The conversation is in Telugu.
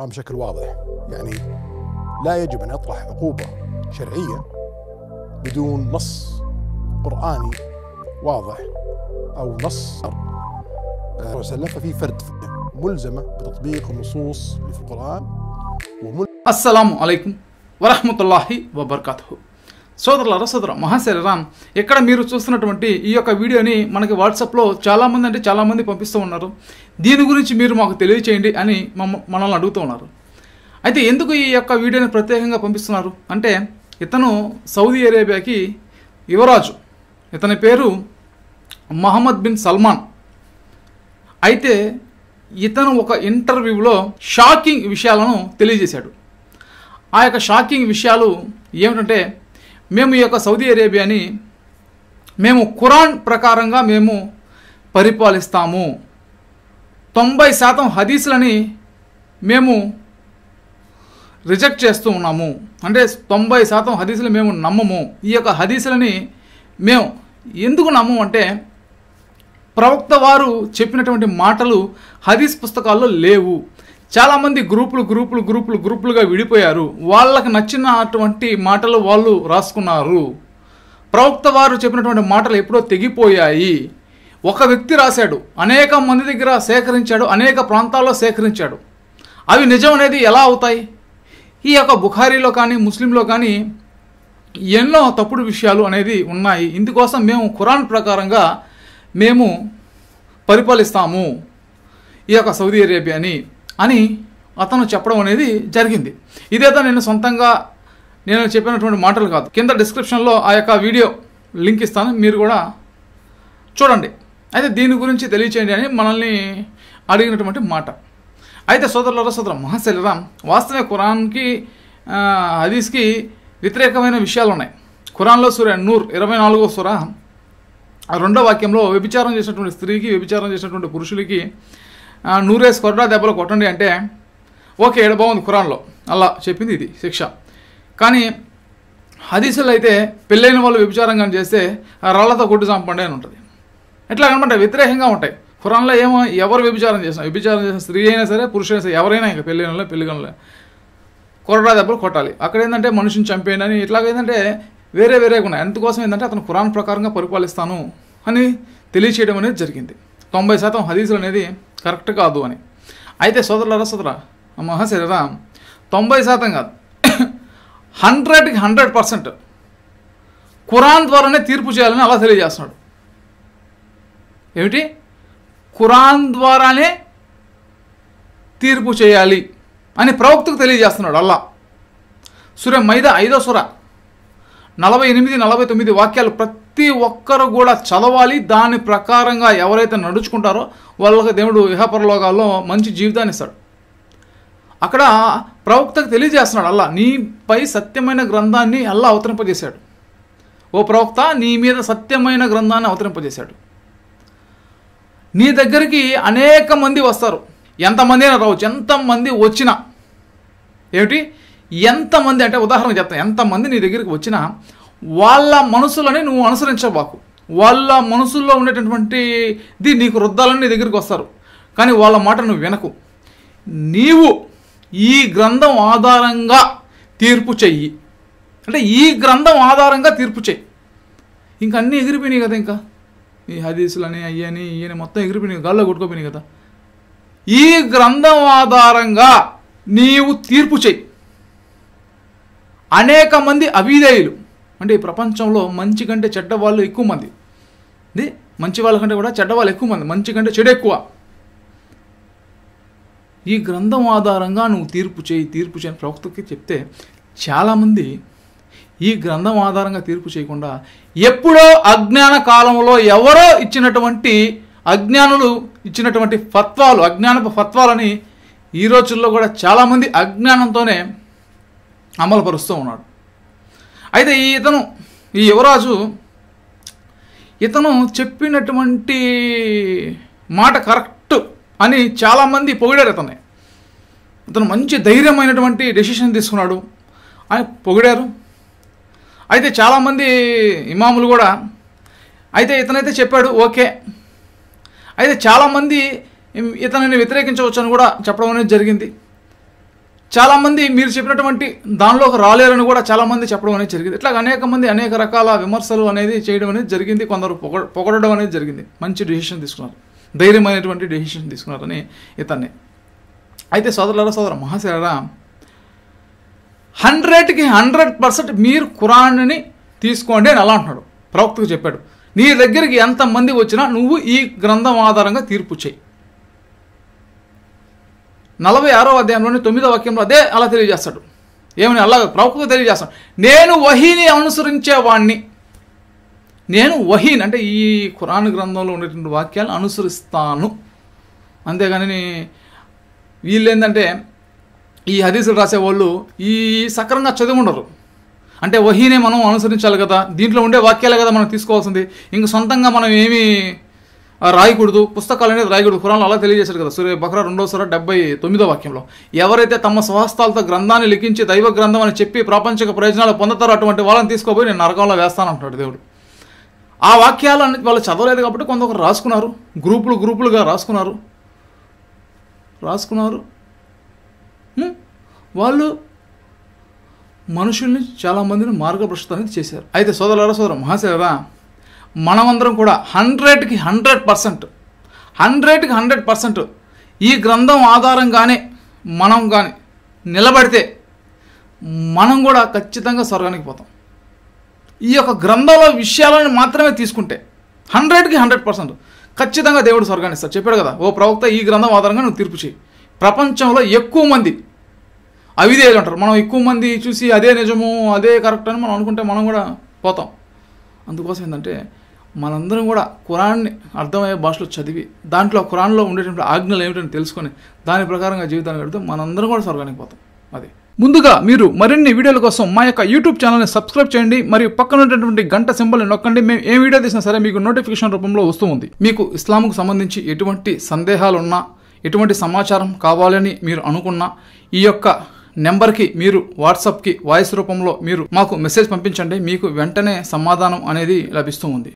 القرآن بشكل واضح يعني لا يجب أن يطرح عقوبة شرعية بدون نص قرآني واضح أو نص آه، صلى الله عليه وسلم ففي فرد ملزمة بتطبيق النصوص اللي في القرآن ومل అస్సలాము అలైకుం వరహమతుల్లాహి వబర్కాతు సోదరులారా సోదర మహాశరీరామ్ ఇక్కడ మీరు చూస్తున్నటువంటి ఈ యొక్క వీడియోని మనకి వాట్సాప్లో చాలామంది అంటే చాలామంది పంపిస్తూ ఉన్నారు దీని గురించి మీరు మాకు తెలియచేయండి అని మమ్మ మనల్ని అడుగుతూ ఉన్నారు అయితే ఎందుకు ఈ యొక్క వీడియోని ప్రత్యేకంగా పంపిస్తున్నారు అంటే ఇతను సౌదీ అరేబియాకి యువరాజు ఇతని పేరు మహమ్మద్ బిన్ సల్మాన్ అయితే ఇతను ఒక ఇంటర్వ్యూలో షాకింగ్ విషయాలను తెలియజేశాడు ఆ యొక్క షాకింగ్ విషయాలు ఏమిటంటే మేము ఈ యొక్క సౌదీ అరేబియాని మేము ఖురాన్ ప్రకారంగా మేము పరిపాలిస్తాము తొంభై శాతం హదీసులని మేము రిజెక్ట్ చేస్తూ ఉన్నాము అంటే తొంభై శాతం హదీసులు మేము నమ్మము ఈ యొక్క హదీసులని మేము ఎందుకు నమ్మము అంటే ప్రవక్త వారు చెప్పినటువంటి మాటలు హదీస్ పుస్తకాల్లో లేవు చాలామంది గ్రూపులు గ్రూపులు గ్రూపులు గ్రూపులుగా విడిపోయారు వాళ్ళకి నచ్చినటువంటి మాటలు వాళ్ళు రాసుకున్నారు ప్రవక్త వారు చెప్పినటువంటి మాటలు ఎప్పుడో తెగిపోయాయి ఒక వ్యక్తి రాశాడు అనేక మంది దగ్గర సేకరించాడు అనేక ప్రాంతాల్లో సేకరించాడు అవి నిజం అనేది ఎలా అవుతాయి ఈ యొక్క బుఖారీలో కానీ ముస్లింలో కానీ ఎన్నో తప్పుడు విషయాలు అనేది ఉన్నాయి ఇందుకోసం మేము ఖురాన్ ప్రకారంగా మేము పరిపాలిస్తాము ఈ యొక్క సౌదీ అరేబియాని అని అతను చెప్పడం అనేది జరిగింది ఇదేదో నేను సొంతంగా నేను చెప్పినటువంటి మాటలు కాదు కింద డిస్క్రిప్షన్లో ఆ యొక్క వీడియో లింక్ ఇస్తాను మీరు కూడా చూడండి అయితే దీని గురించి తెలియచేయండి అని మనల్ని అడిగినటువంటి మాట అయితే సోదరుల సోదర మహాశలిరాం వాస్తవ ఖురాన్కి ఆ, హదీస్కి వ్యతిరేకమైన విషయాలు ఉన్నాయి ఖురాన్లో సూర్య నూర్ ఇరవై నాలుగో సుర ఆ రెండో వాక్యంలో వ్యభిచారం చేసినటువంటి స్త్రీకి వ్యభిచారం చేసినటువంటి పురుషులకి ఆ, నూరేసి కొరడా దెబ్బలు కొట్టండి అంటే ఓకే ఏడ బాగుంది ఖురాన్లో అలా చెప్పింది ఇది శిక్ష కానీ హదీసులు అయితే పెళ్ళైన వాళ్ళు వ్యభిచారం కానీ చేస్తే ఆ రాళ్లతో కొట్టి చంపండి అని ఉంటుంది ఎట్లా కనమాట వ్యతిరేకంగా ఉంటాయి ఖురాన్లో ఏమో ఎవరు వ్యభిచారం చేసినా వ్యభిచారం చేసిన స్త్రీ అయినా సరే పురుషుడైనా సరే ఎవరైనా ఇంకా పెళ్ళైన వాళ్ళు పెళ్ళిగనలే కొరడా దెబ్బలు కొట్టాలి అక్కడ ఏంటంటే మనిషిని చంపేయండి అని ఇట్లా ఏంటంటే వేరే వేరేగా ఉన్నాయి అందుకోసం ఏంటంటే అతను ఖురాన్ ప్రకారంగా పరిపాలిస్తాను అని తెలియచేయడం అనేది జరిగింది తొంభై శాతం హదీసులు అనేది కరెక్ట్ కాదు అని అయితే సోదరులారా సోదరా మహాశరీరా తొంభై శాతం కాదు హండ్రెడ్కి హండ్రెడ్ పర్సెంట్ ఖురాన్ ద్వారానే తీర్పు చేయాలని అలా తెలియజేస్తున్నాడు ఏమిటి ఖురాన్ ద్వారానే తీర్పు చేయాలి అని ప్రవక్తకు తెలియజేస్తున్నాడు అల్లా సుర మైద ఐదో సుర నలభై ఎనిమిది నలభై తొమ్మిది వాక్యాలు ప్రతి ఒక్కరు కూడా చదవాలి దాని ప్రకారంగా ఎవరైతే నడుచుకుంటారో వాళ్ళకి దేవుడు ఇహపరలోకాల్లో మంచి జీవితాన్ని ఇస్తాడు అక్కడ ప్రవక్తకు తెలియజేస్తున్నాడు అల్లా నీపై సత్యమైన గ్రంథాన్ని అల్లా అవతరింపజేశాడు ఓ ప్రవక్త నీ మీద సత్యమైన గ్రంథాన్ని అవతరింపజేశాడు నీ దగ్గరికి అనేక మంది వస్తారు ఎంతమంది అయినా రావచ్చు ఎంతమంది వచ్చినా ఏమిటి ఎంతమంది అంటే ఉదాహరణ చెప్తాను ఎంతమంది నీ దగ్గరికి వచ్చినా వాళ్ళ మనసులని నువ్వు అనుసరించబాకు వాళ్ళ మనసుల్లో ఉండేటటువంటిది నీకు రుద్దాలని నీ దగ్గరికి వస్తారు కానీ వాళ్ళ మాట నువ్వు వినకు నీవు ఈ గ్రంథం ఆధారంగా తీర్పు చెయ్యి అంటే ఈ గ్రంథం ఆధారంగా తీర్పు చెయ్యి ఇంక అన్నీ ఎగిరిపోయినాయి కదా ఇంకా ఈ హదీసులని అయ్యని ఇయని మొత్తం ఎగిరిపోయినాయి గాల్లో కొట్టుకోపోయినాయి కదా ఈ గ్రంథం ఆధారంగా నీవు తీర్పు చెయ్యి అనేక మంది అవిధేయులు అంటే ఈ ప్రపంచంలో మంచి కంటే చెడ్డ వాళ్ళు ఎక్కువ మంది ఇది మంచి వాళ్ళకంటే కూడా చెడ్డ వాళ్ళు ఎక్కువ మంది మంచి కంటే చెడు ఎక్కువ ఈ గ్రంథం ఆధారంగా నువ్వు తీర్పు చేయి తీర్పు చేయని ప్రవక్తకి చెప్తే చాలామంది ఈ గ్రంథం ఆధారంగా తీర్పు చేయకుండా ఎప్పుడో అజ్ఞాన కాలంలో ఎవరో ఇచ్చినటువంటి అజ్ఞానులు ఇచ్చినటువంటి ఫత్వాలు అజ్ఞానపు ఫత్వాలని ఈ రోజుల్లో కూడా చాలామంది అజ్ఞానంతోనే అమలుపరుస్తూ ఉన్నాడు అయితే ఈ ఇతను ఈ యువరాజు ఇతను చెప్పినటువంటి మాట కరెక్ట్ అని చాలామంది పొగిడారు ఇతన్ని ఇతను మంచి ధైర్యమైనటువంటి డెసిషన్ తీసుకున్నాడు అని పొగిడారు అయితే చాలామంది ఇమాములు కూడా అయితే ఇతనైతే చెప్పాడు ఓకే అయితే చాలామంది ఇతనిని వ్యతిరేకించవచ్చు అని కూడా చెప్పడం అనేది జరిగింది చాలామంది మీరు చెప్పినటువంటి దానిలోకి రాలేరని కూడా చాలామంది చెప్పడం అనేది జరిగింది ఇట్లా అనేక మంది అనేక రకాల విమర్శలు అనేది చేయడం అనేది జరిగింది కొందరు పొగ పొగడడం అనేది జరిగింది మంచి డెసిషన్ తీసుకున్నారు ధైర్యమైనటువంటి డెసిషన్ తీసుకున్నారని ఇతన్ని అయితే సోదరులారా సోదర మహాశిరా హండ్రెడ్కి హండ్రెడ్ పర్సెంట్ మీరు ఖురాన్ని తీసుకోండి అని అలా అంటున్నాడు ప్రవక్తకు చెప్పాడు నీ దగ్గరికి ఎంతమంది వచ్చినా నువ్వు ఈ గ్రంథం ఆధారంగా తీర్పు చేయి నలభై ఆరో అధ్యాయంలోని తొమ్మిదో వాక్యంలో అదే అలా తెలియజేస్తాడు ఏమని అలా ప్రవక్తకు తెలియజేస్తాడు నేను వహీని అనుసరించేవాణ్ణి నేను వహీన్ అంటే ఈ ఖురాన్ గ్రంథంలో ఉండేటువంటి వాక్యాలను అనుసరిస్తాను అంతేగాని వీళ్ళు ఏంటంటే ఈ హదీసులు రాసేవాళ్ళు ఈ సక్రంగా చదివి ఉండరు అంటే వహీనే మనం అనుసరించాలి కదా దీంట్లో ఉండే వాక్యాలే కదా మనం తీసుకోవాల్సింది ఇంక సొంతంగా మనం ఏమీ ఆ, రాయకూడదు పుస్తకాలు అనేది రాయకూడదు ఖురాన్లో అలా తెలియజేశారు కదా సూర్య బక్రా రెండో సూర డెబ్బై తొమ్మిదో వాక్యంలో ఎవరైతే తమ స్వహస్తాలతో గ్రంథాన్ని లిఖించి దైవ గ్రంథం అని చెప్పి ప్రాపంచిక ప్రయోజనాలు పొందుతారో అటువంటి వాళ్ళని తీసుకోపోయి నేను నరకంలో వేస్తానంటున్నాడు దేవుడు ఆ వాక్యాలన్నీ వాళ్ళు చదవలేదు కాబట్టి కొందరు రాసుకున్నారు గ్రూపులు గ్రూపులుగా రాసుకున్నారు రాసుకున్నారు హ్మ్? వాళ్ళు మనుషుల్ని చాలామందిని మార్గభ్రష్టానికి చేశారు అయితే సోదరులారా సోదర మహాశివరా మనమందరం కూడా హండ్రెడ్కి హండ్రెడ్ పర్సెంట్ హండ్రెడ్కి హండ్రెడ్ పర్సెంట్ ఈ గ్రంథం ఆధారంగానే మనం కానీ నిలబడితే మనం కూడా ఖచ్చితంగా స్వర్గానికి పోతాం ఈ యొక్క గ్రంథంలో విషయాలను మాత్రమే తీసుకుంటే హండ్రెడ్కి హండ్రెడ్ పర్సెంట్ ఖచ్చితంగా దేవుడు స్వర్గాన్ని ఇస్తాడు చెప్పాడు కదా ఓ ప్రవక్త ఈ గ్రంథం ఆధారంగా నువ్వు తీర్పు చేయి ప్రపంచంలో ఎక్కువ మంది అవిధేయులు అంటారు మనం ఎక్కువ మంది చూసి అదే నిజము అదే కరెక్ట్ అని మనం అనుకుంటే మనం కూడా పోతాం అందుకోసం ఏంటంటే మనందరం కూడా ఖురాన్ని అర్థమయ్యే భాషలో చదివి దాంట్లో ఖురాన్లో ఉండేటువంటి ఆజ్ఞలు ఏమిటని తెలుసుకొని దాని ప్రకారంగా జీవితాన్ని గడితే మనందరం కూడా స్వర్గానికి పోతాం అది ముందుగా మీరు మరిన్ని వీడియోల కోసం మా యొక్క యూట్యూబ్ ఛానల్ని సబ్స్క్రైబ్ చేయండి మరియు పక్కన ఉన్నటువంటి గంట సింబల్ని నొక్కండి మేము ఏ వీడియో తీసినా సరే మీకు నోటిఫికేషన్ రూపంలో వస్తూ ఉంది మీకు ఇస్లాంకు సంబంధించి ఎటువంటి సందేహాలు ఉన్నా ఎటువంటి సమాచారం కావాలని మీరు అనుకున్నా ఈ యొక్క నెంబర్కి మీరు వాట్సాప్కి వాయిస్ రూపంలో మీరు మాకు మెసేజ్ పంపించండి మీకు వెంటనే సమాధానం అనేది లభిస్తూ ఉంది